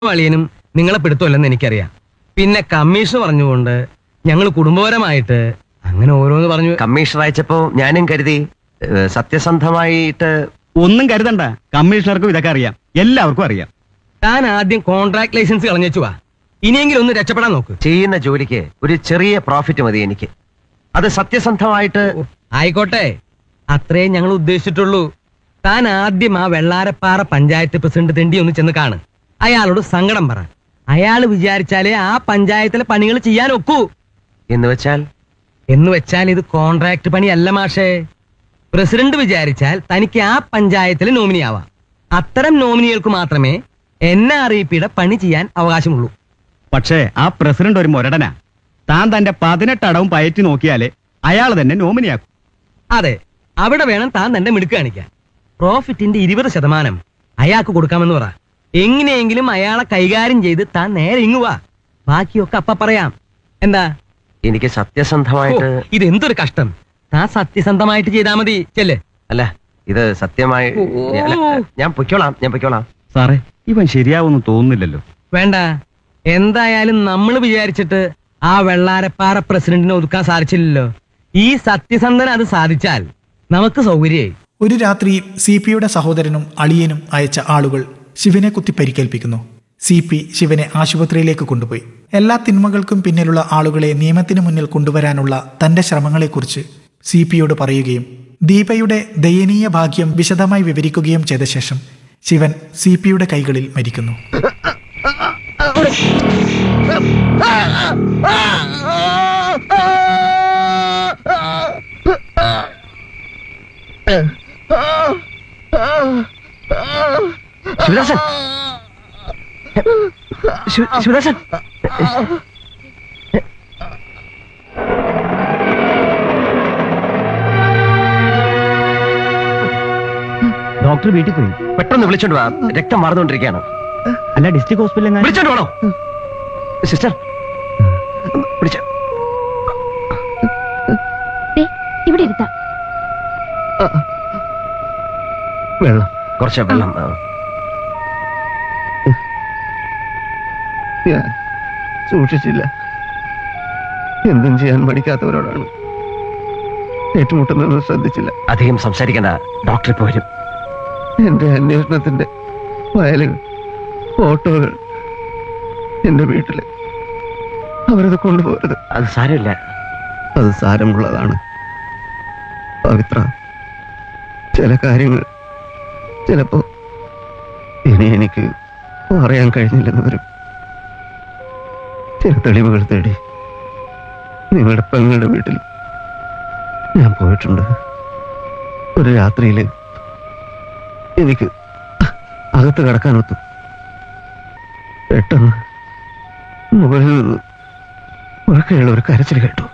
അളിയനും നിങ്ങളെ പിടുത്തമല്ലെന്ന് എനിക്കറിയാം പിന്നെ കമ്മീഷൻ പറഞ്ഞുകൊണ്ട് ഞങ്ങൾ കുടുംബപരമായിട്ട് അങ്ങനെ ഓരോന്ന് പറഞ്ഞു കമ്മീഷണർ അയച്ചപ്പോ ഞാനും കരുതി ഏഹ്, സത്യസന്ധമായിട്ട് ഒന്നും കരുതണ്ട കമ്മീഷണർക്കും ഇതൊക്കെ അറിയാം എല്ലാവർക്കും അറിയാം താൻ ആദ്യം കോൺട്രാക്ട് ലൈസൻസ് കളഞ്ഞു വാ ഇനിയെങ്കിലും ഒന്ന് രക്ഷപ്പെടാൻ നോക്ക് ചെയ്യുന്ന ജോലിക്ക് ഒരു ചെറിയ പ്രോഫിറ്റ് മതി എനിക്ക് അത് സത്യസന്ധമായിട്ട് ഓ, ആയിക്കോട്ടെ അത്രേ ഞങ്ങൾ ഉദ്ദേശിച്ചിട്ടുള്ളൂ താൻ ആദ്യം ആ വെള്ളാരപ്പാറ പഞ്ചായത്ത് പ്രസിഡന്റ് തെണ്ടി ഒന്ന് ചെന്ന് കാണ് അയാളോട് സങ്കടം പറ അയാൾ വിചാരിച്ചാലേ ആ പഞ്ചായത്തിലെ പണികൾ ചെയ്യാൻ ഒക്കൂ എന്ന് വെച്ചാൽ എന്ന് വെച്ചാൽ ഇത് കോൺട്രാക്ട് പണിയല്ല മാഷേ പ്രസിഡന്റ് വിചാരിച്ചാൽ തനിക്ക് ആ പഞ്ചായത്തിൽ നോമിനി ആവാം അത്തരം നോമിനികൾക്ക് മാത്രമേ എൻ ആർ ഇ പിയുടെ പണി ചെയ്യാൻ അവകാശമുള്ളൂ പക്ഷേ ആ പ്രസിഡന്റ് ഒരു മുരടനാ താൻ തന്റെ പതിനെട്ട് അടവും പയറ്റി നോക്കിയാലേ അയാൾ തന്നെ നോമിനിയാക്കും അതെ അവിടെ വേണം താൻ തന്റെ മിടുക്ക് കാണിക്കാൻ പ്രോഫിറ്റിന്റെ ഇരുപത് ശതമാനം അയാൾക്ക് കൊടുക്കാമെന്ന് പറ എങ്ങനെയെങ്കിലും അയാളെ കൈകാര്യം ചെയ്ത് താൻ നേരെ ഇങ്ങുവാ ബാക്കിയൊക്കെ അപ്പ പറയാം എന്താ എനിക്ക് ഓ, സത്യസന്ധമായിട്ട് ഇതെന്തൊരു കഷ്ടം താൻ സത്യസന്ധമായിട്ട് ചെയ്താൽ മതി ചെല്ലേ അല്ല ഇത് സത്യമായി ഓ. അല്ല, ഞാൻ പൊയ്ക്കോളാം ഞാൻ പൊയ്ക്കോളാം സാറേ ഇവൻ ശരിയാവുമെന്ന് തോന്നുന്നില്ലല്ലോ വേണ്ട എന്തായാലും നമ്മൾ വിചാരിച്ചിട്ട് ആ വെള്ളാരപ്പാറ പ്രസിഡന്റിനെ ഒതുക്കാൻ സാധിച്ചില്ലല്ലോ ഈ സത്യസന്ധന അത് സാധിച്ചാൽ നമുക്ക് സൗകര്യമായി ഒരു രാത്രി സി പിയുടെ സഹോദരനും അളിയനും അയച്ച ആളുകൾ ശിവനെ കുത്തി പരിക്കേൽപ്പിക്കുന്നു സി പി ശിവനെ ആശുപത്രിയിലേക്ക് കൊണ്ടുപോയി എല്ലാ തിന്മകൾക്കും പിന്നിലുള്ള ആളുകളെ നിയമത്തിന് മുന്നിൽ കൊണ്ടുവരാനുള്ള തന്റെ ശ്രമങ്ങളെക്കുറിച്ച് സി പിയോട് പറയുകയും ദീപയുടെ ദയനീയ ഭാഗ്യം വിശദമായി വിവരിക്കുകയും ചെയ്ത ശേഷം ശിവൻ സി പിയുടെ കൈകളിൽ മരിക്കുന്നു ശിവദാസൻ ശിവ- ശിവദാസൻ ഡോക്ടർ വീട്ടിൽ പോയി പെട്ടെന്ന് വിളിച്ചോണ്ട് വാ രക്തം മാറുന്നോണ്ടിരിക്കുകയാണ് അല്ല ഡിസ്ട്രിക്ട് ഹോസ്പിറ്റലിൽ വിളിച്ചോണ്ട് വേണോ സിസ്റ്റർ വിളിച്ച ദേ, ഇവിടെ ഇരുത്താം വെള്ളം കുറച്ച് വെള്ളം ആ. ഞാൻ സൂക്ഷിച്ചില്ല എന്തും ചെയ്യാൻ പഠിക്കാത്തവരോടാണ് ഏറ്റുമുട്ടുന്നത് ശ്രദ്ധിച്ചില്ല അധികം സംസാരിക്കണ്ട ഡോക്ടർ ഇപ്പൊ വരും എന്റെ അന്വേഷണത്തിന്റെ ഫയലുകൾ ഫോട്ടോകൾ എന്റെ വീട്ടില് അവരത് കൊണ്ടുപോകരുത് അത് സാരമില്ല അത് സാരമുള്ളതാണ് പവിത്ര ചില കാര്യങ്ങൾ ചിലപ്പോ ഇനി എനിക്ക് പറയാൻ കഴിഞ്ഞില്ലെന്ന് വരും ചില തെളിവുകൾ തേടി നിങ്ങളുടെ പെങ്ങളുടെ വീട്ടിൽ ഞാൻ പോയിട്ടുണ്ട് ഒരു രാത്രിയില് എനിക്ക് അകത്ത് കിടക്കാനൊത്തു പെട്ടെന്ന് മുകളിൽ നിന്ന് ഉറക്കെയുള്ള ഒരു കരച്ചിൽ കേട്ടു